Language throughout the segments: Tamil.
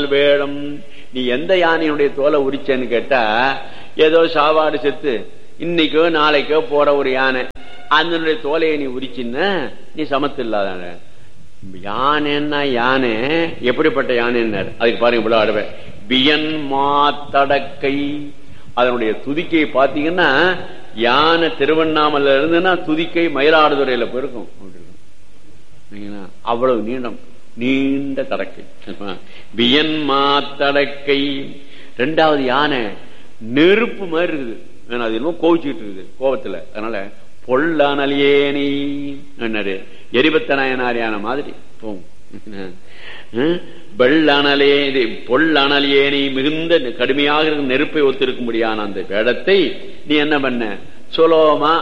வேடம் நீ எந்த யானையுடைய தோலை உரிச்சேன்னு கேட்டா ஏதோ சாவாடு செத்து இன்னைக்கோ நாளைக்கோ போற ஒரு யானை அதனுடைய தோலையை நீ உரிச்சின்னா நீ சமத்து இல்லாத யானைன்னா யானை எப்படிப்பட்ட யானைன்னாரு அதுக்கு பாருங்க இவ்வளவு ஆடுவேன் பியன் மாத்தடக்கை அதனுடைய துதிக்கையை பாத்தீங்கன்னா யானை திருவண்ணாமலை இருந்துன்னா துதிக்கை மயிலாடுதுறையில போயிருக்கும் அப்படி இருக்கும். சரிங்களா? அவ்வளவு நீளம் நீண்ட தடக்கை வியன் மாத்தடக்கை ரெண்டாவது யானை நெருப்பு மாதிரி இருக்குது ஏன்னா அது இன்னும் கோவிச்சுக்கிட்டு இருக்குது கோபத்துல அதனால பொல்லானலியேனி என்னாரு எரிபத்தனாயனார் யானை மாதிரி போகும் வெள்ளணலே இது பொல்லணலியேனி மிகுந்த கடுமையாக இருக்கும் நெருப்பை ஒத்திருக்கும்படியான அந்த வேடத்தை நீ என்ன பண்ண சுலோமா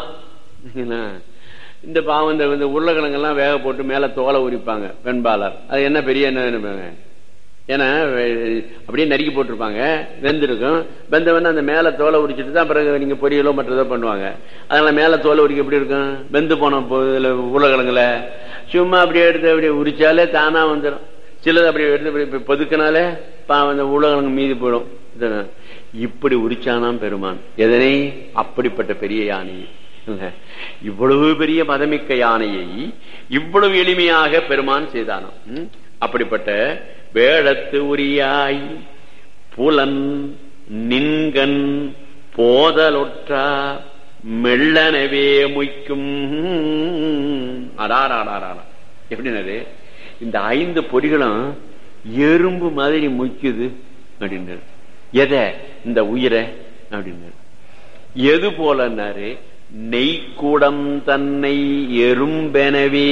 இந்த பாவம் இந்த இந்த உருளைக்கிழங்கெல்லாம் வேக போட்டு மேல தோலை உரிப்பாங்க வெண்பாளர் அது என்ன பெரிய என்ன நினைப்பாங்க ஏன்னா வெ- அப்படியே நறுக்கி போட்டிருப்பாங்க வெந்திருக்கும் வெந்தவன அந்த மேல தோலை உரிச்சிட்டு தான் பிறகு நீங்க பொரியலோ மற்றதோ பண்ணுவாங்க அதனால மேல தோலை உரிக்க எப்படி இருக்கும் வெந்து போன போ- இதுல உருளைக்கிழங்குல சும்மா அப்படியே எடுத்து அப்படியே உரிச்சாலே தானா வந்துடும் சிலது அப்படியே எடுத்து இப்படி இப்படி பொதுக்கினாலே பாவம் அந்த உருளைக்கிழங்கு மீதி போயிடும் இதுதான். இப்படி உரிச்சானாம் பெருமான் எதனை அப்படிப்பட்ட பெரிய யானை இல்ல. இவ்வளவு பெரிய மதமிக்க யானையை இவ்வளவு எளிமையாக பெருமான் செய்தானாம் ம்? அப்படிப்பட்ட வேடத்து உரியாய் புலன் நின்கண் போதலொற்றா மெல்லனவே முய்க்கும் அடாராடாரா எப்படின்னது இந்த ஐந்து பொறிகளும் எறும்பு மாதிரி முய்க்குது அப்படின்னாரு எதை இந்த உயிரை அப்படின்னாரு எது போலன்னாரு நெய்க்குடம் தன்னை எறும்பெனவே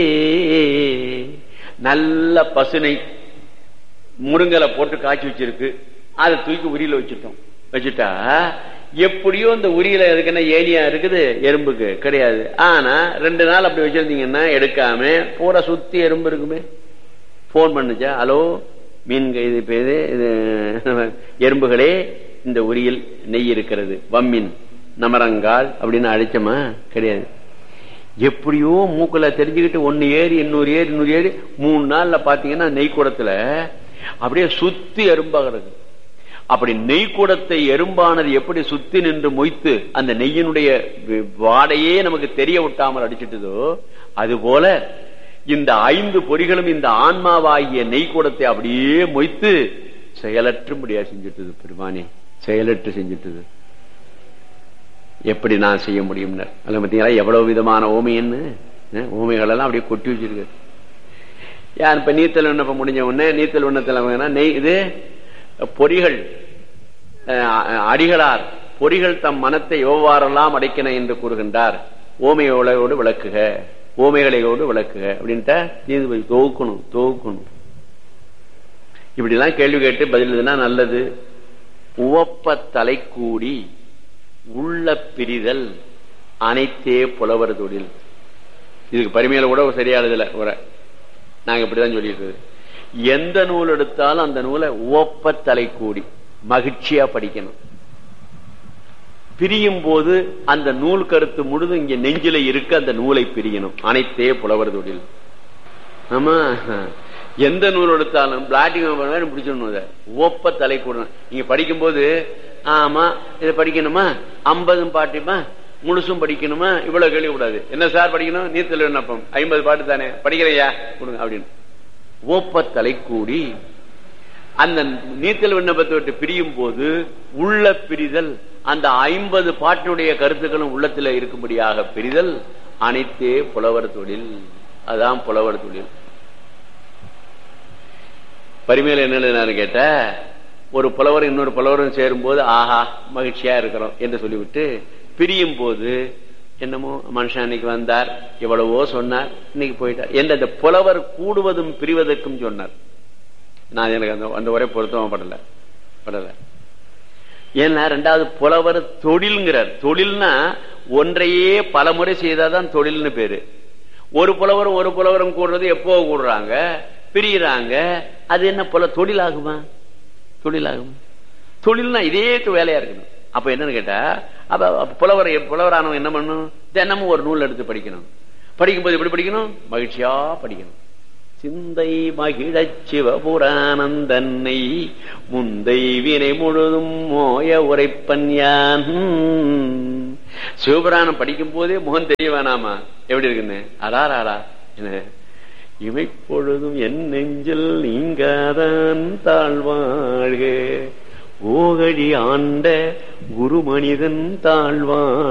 நல்ல பசுனை முருங்கலை போட்டு காய்ச்சி வச்சிருக்கு அதை தூக்கி உரியில வச்சுட்டோம் வச்சுட்டா எப்படியோ இந்த உரியில அதுக்கு என்ன ஏனியா இருக்குது எறும்புக்கு கிடையாது ஆனா ரெண்டு நாள் அப்படி வச்சிருந்தீங்கன்னா எடுக்காம பூரா சுத்தி எறும்பு இருக்குமே போன் பண்ணுச்சா ஹலோ மீன் இது இப்ப இது இது எறும்புகளே இந்த உரியில் நெய் இருக்கிறது வம்மின் நமரங்கால் அப்படின்னு அழைச்சோமா கிடையாது எப்படியோ மூக்குல தெரிஞ்சுக்கிட்டு ஒன்னு ஏறி இன்னொரு ஏறி இன்னொரு ஏறி மூணு நாள்ல பாத்தீங்கன்னா நெய்க்கூடத்துல அப்படியே சுத்தி எறும்பா கிடக்கு அப்படி நெய்க்கூடத்தை எறும்பானது எப்படி சுத்தி நின்று மொய்த்து அந்த நெய்யினுடைய வி- வாடையே நமக்கு தெரிய விட்டாமல் அடிச்சிட்டதோ அதுபோல இந்த ஐந்து பொறிகளும் இந்த ஆன்மாவாகிய நெய்க்கூடத்தை அப்படியே மொய்த்து செயலற்றும்படியா செஞ்சுட்டது பெருமானே செயலற்று செஞ்சுட்டது எப்படி நான் செய்ய முடியும்னர் அதுல பாத்தீங்களா எவ்வளவு விதமான ஓமைன்னு அஹ், ஓமைகள் எல்லாம் அப்படியே கொட்டி வச்சிருக்கு யார் இப்ப நீத்தல் விண்ணப்பம் முடிஞ்ச உடனே நீத்தல் விண்ணத்தில் அவங்க நெய் இது பொறிகள் அஹ், அடிகளார் பொறிகள் தம் மனத்தை எவ்வாறெல்லாம் அடைக்கின என்று கூறுகின்றார் ஓமையோடு விளக்குக ஓமைகளையோடு விளக்குக அப்படின்ட்டு நீதிபதி தொகுக்கணும் தொகுக்கணும் இப்படி எல்லாம் கேள்வி கேட்டு பதில் எழுதுனா நல்லது உவப்ப தலை கூடி உள்ள பிரிதல் அனைத்தே புலவர் தொழில் இதுக்கு பரிமையில கூட சரியா எழுதல உரை நாங்க இப்படிதான் சொல்லிட்டு எந்த நூல் எடுத்தாலும் அந்த நூலை உவப்ப தலை கூடி மகிழ்ச்சியா படிக்கணும் பிரியும் போது அந்த நூல் கருத்து முழுதும் இங்க நெஞ்சில இருக்க அந்த நூலை பிரியணும் அனைத்தே புலவர் தொழில் ஆமா எந்த நூல் எடுத்தாலும் பிளாட்டிங் பிடிச்சிடணும் அதை ஒப்ப தலை கூடணும் நீங்க படிக்கும்போது ஆமா இதை படிக்கணுமா ஐம்பதும் பாட்டுமா முழுசும் படிக்கணுமா இவ்வளவு கேள்வி கூடாது என்ன சார் படிக்கணும் நீத்தல் விண்ணப்பம் ஐம்பது பாட்டு தானே படிக்கிறையா கொடுங்க அப்படின்னு ஒப்ப தலை கூடி அந்த நீத்தல் விண்ணப்பத்தை விட்டு பிரியும் போது உள்ள பிரிதல் அந்த ஐம்பது பாட்டினுடைய கருத்துக்களும் உள்ளத்துல இருக்கும்படியாக பிரிதல் அனைத்தே புலவர் தொழில் அதான் புலவர் தொழில் பரிமையில என்ன எழுதினாரு கேட்ட ஒரு புலவர் இன்னொரு புலவரும் சேரும் போது ஆஹா மகிழ்ச்சியா இருக்கிறோம் என்று சொல்லிவிட்டு பிரியும் போது என்னமோ மனுஷன் அன்னைக்கு வந்தார் எவ்வளவோ சொன்னார் இன்னைக்கு போயிட்டார் என்று அந்த புலவர் கூடுவதும் பிரிவதற்கும் சொன்னார் நான் எனக்கு அந்த அந்த உரை பொருத்தமா படல படல ஏன்னா ரெண்டாவது புலவர் தொழில்ங்கிறார் தொழில்னா ஒன்றையே பல முறை செய்தாதான் தொழில்னு பேரு ஒரு புலவரும் ஒரு புலவரும் கூடுறது எப்போ கூடுறாங்க பிரியிறாங்க அது என்ன புல தொழிலாகுமா தொழிலாகுமா தொழில்னா இதே வேலையா இருக்கணும் அப்ப என்னன்னு கேட்டா அப்ப அப்ப புலவர் புலவரானவன் என்ன பண்ணணும் தினமும் ஒரு நூல் எடுத்து படிக்கணும் படிக்கும்போது எப்படி படிக்கணும் மகிழ்ச்சியா படிக்கணும் சிந்தை மகிழச் சிவபுராணந்தன்னை முந்தை வினை முழுதும் மோய உரைப்பன் யான் சிவபுராணம் படிக்கும் போதே முகம் தெரிய வேணாமா எப்படி இருக்குன்னு அடாராடா என்ன இமைப்பொழுதும் என் நெஞ்சில் நீங்காதான் தாழ்வாழ்க ஓகழி ஆண்ட குரு மனிதன் தாழ்வான்